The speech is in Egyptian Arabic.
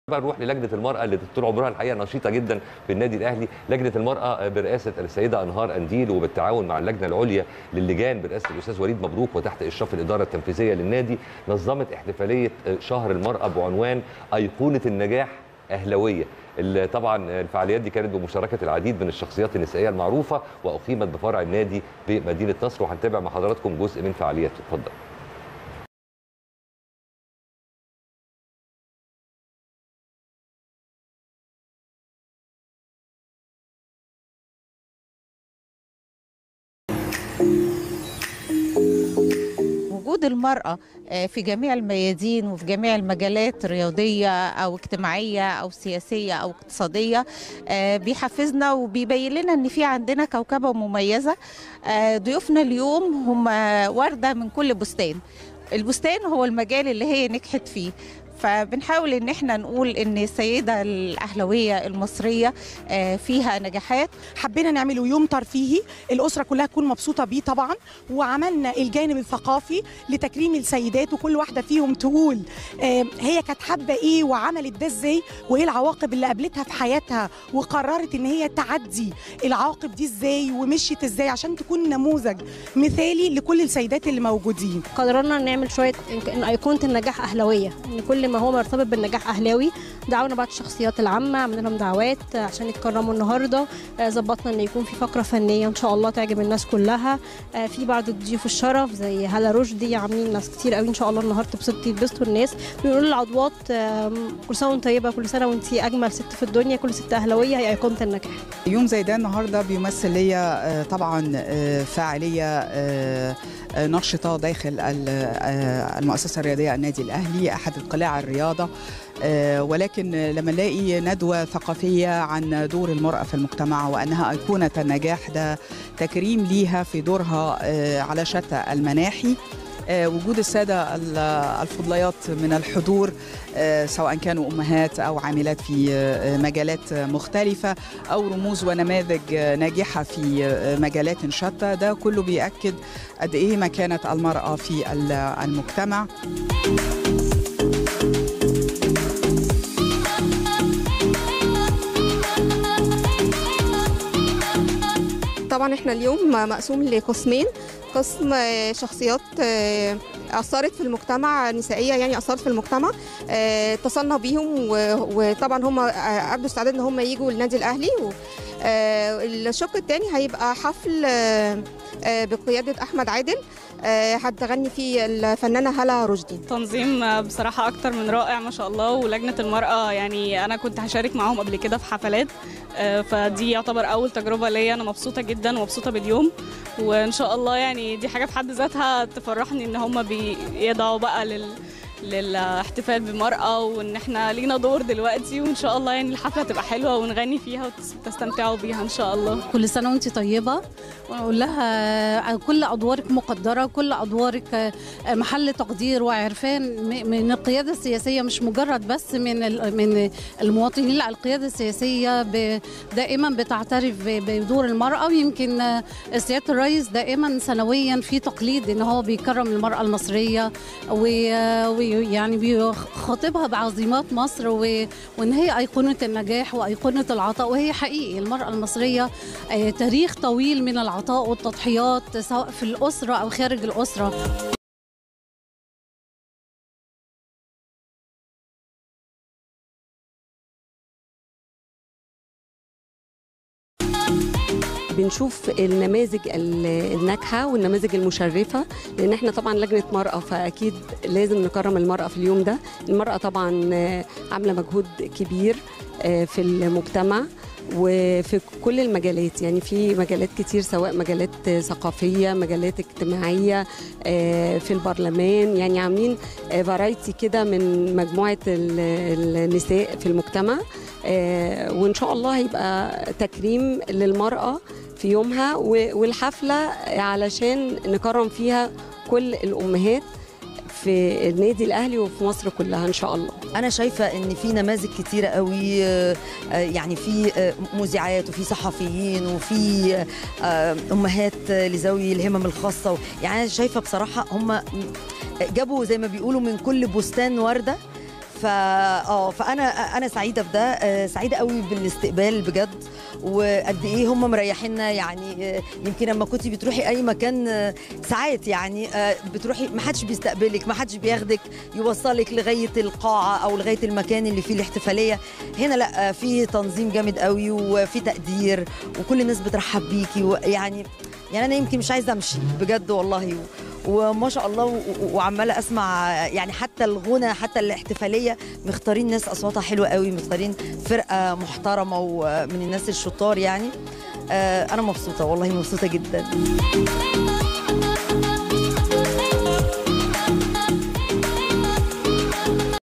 بقى نروح للجنه المراه اللي طول عمرها الحقيقه نشيطه جدا في النادي الاهلي لجنه المراه برئاسه السيده انهار انديل وبالتعاون مع اللجنه العليا للجان برئاسه الاستاذ وليد مبروك وتحت اشراف الاداره التنفيذيه للنادي نظمت احتفاليه شهر المراه بعنوان ايقونه النجاح اهلاويه اللي طبعا الفعاليات دي كانت بمشاركه العديد من الشخصيات النسائيه المعروفه واقيمت بفرع النادي بمدينه نصر وهنتابع مع حضراتكم جزء من فعالياته اتفضل وجود المرأة في جميع الميادين وفي جميع المجالات رياضية أو اجتماعية أو سياسية أو اقتصادية بيحفزنا وبيبين لنا إن في عندنا كوكبة مميزة ضيوفنا اليوم هم وردة من كل بستان البستان هو المجال اللي هي نجحت فيه فبنحاول ان احنا نقول ان السيده الاهلاويه المصريه فيها نجاحات حبينا نعمله يوم ترفيهي الاسره كلها تكون مبسوطه بيه طبعا وعملنا الجانب الثقافي لتكريم السيدات وكل واحده فيهم تقول هي كانت حابه ايه وعملت ده ازاي وايه العواقب اللي قابلتها في حياتها وقررت ان هي تعدي العواقب دي ازاي ومشيت ازاي عشان تكون نموذج مثالي لكل السيدات اللي موجودين قررنا نعمل شويه ايقونه النجاح اهلاويه ان كل ما هو مرتبط بالنجاح اهلاوي دعونا بعض الشخصيات العامه عملنا لهم دعوات عشان يتكرموا النهارده ظبطنا ان يكون في فقره فنيه ان شاء الله تعجب الناس كلها في بعض ضيوف الشرف زي هلا رشدي عاملين ناس كتير قوي ان شاء الله النهارده تبسطوا يتبسطوا الناس بيقولوا للعضوات كل سنه وانت طيبه كل سنه وانت اجمل ست في الدنيا كل ست اهلاويه هي ايقونه النجاح يوم زي ده النهارده بيمثل ليا طبعا فاعليه نشطه داخل المؤسسه الرياضيه النادي الاهلي احد القلاع الرياضه ولكن لما نلاقي ندوه ثقافيه عن دور المراه في المجتمع وانها ايقونه النجاح ده تكريم ليها في دورها على شتى المناحي وجود الساده الفضليات من الحضور سواء كانوا امهات او عاملات في مجالات مختلفه او رموز ونماذج ناجحه في مجالات شتى ده كله بياكد قد ايه مكانه المراه في المجتمع طبعا احنا اليوم مقسوم لقسمين قسم شخصيات اثرت في المجتمع نسائيه يعني اثرت في المجتمع اتصلنا بيهم وطبعا هم ابدوا استعداد ان هم يجوا النادي الاهلي الشق الثاني هيبقى حفل بقياده احمد عادل هتغني فيه الفنانه هلا رشدي تنظيم بصراحه اكتر من رائع ما شاء الله ولجنه المراه يعني انا كنت هشارك معاهم قبل كده في حفلات فدي يعتبر اول تجربه ليا انا مبسوطه جدا ومبسوطه باليوم وان شاء الله يعني دي حاجه في حد ذاتها تفرحني ان هم بيدعوا بقى لل للاحتفال بمرأة وان احنا لينا دور دلوقتي وان شاء الله يعني الحفله تبقى حلوه ونغني فيها وتستمتعوا بيها ان شاء الله كل سنه وانت طيبه ونقول لها كل ادوارك مقدره كل ادوارك محل تقدير وعرفان من القياده السياسيه مش مجرد بس من من المواطنين لا القياده السياسيه دائما بتعترف بدور المراه ويمكن سياده الرئيس دائما سنويا في تقليد ان هو بيكرم المراه المصريه و يعني بيخاطبها بعظيمات مصر وان هي ايقونه النجاح وايقونه العطاء وهي حقيقي المراه المصريه تاريخ طويل من العطاء والتضحيات سواء في الاسره او خارج الاسره بنشوف النماذج الناجحه والنماذج المشرفه لان احنا طبعا لجنه مراه فاكيد لازم نكرم المراه في اليوم ده المراه طبعا عامله مجهود كبير في المجتمع وفي كل المجالات يعني في مجالات كتير سواء مجالات ثقافية مجالات اجتماعية في البرلمان يعني عاملين فرايتي كده من مجموعة النساء في المجتمع وإن شاء الله هيبقى تكريم للمرأة في يومها والحفلة علشان نكرم فيها كل الأمهات في النادي الاهلي وفي مصر كلها ان شاء الله انا شايفه ان في نماذج كتيره قوي يعني في مذيعات وفي صحفيين وفي امهات لذوي الهمم الخاصه يعني انا شايفه بصراحه هم جابوا زي ما بيقولوا من كل بستان ورده اه فانا انا سعيده بده آه، سعيده قوي بالاستقبال بجد وقد ايه هم مريحيننا يعني آه، يمكن لما كنت بتروحي اي مكان آه، ساعات يعني آه، بتروحي ما حدش بيستقبلك ما حدش بياخدك يوصلك لغايه القاعه او لغايه المكان اللي فيه الاحتفاليه هنا لا آه، في تنظيم جامد قوي وفي تقدير وكل الناس بترحب بيكي ويعني يعني انا يمكن مش عايزه امشي بجد والله وما شاء الله و- و- وعماله اسمع يعني حتى الغنى حتى الاحتفاليه مختارين ناس اصواتها حلوه قوي مختارين فرقه محترمه ومن الناس الشطار يعني آه، انا مبسوطه والله مبسوطه جدا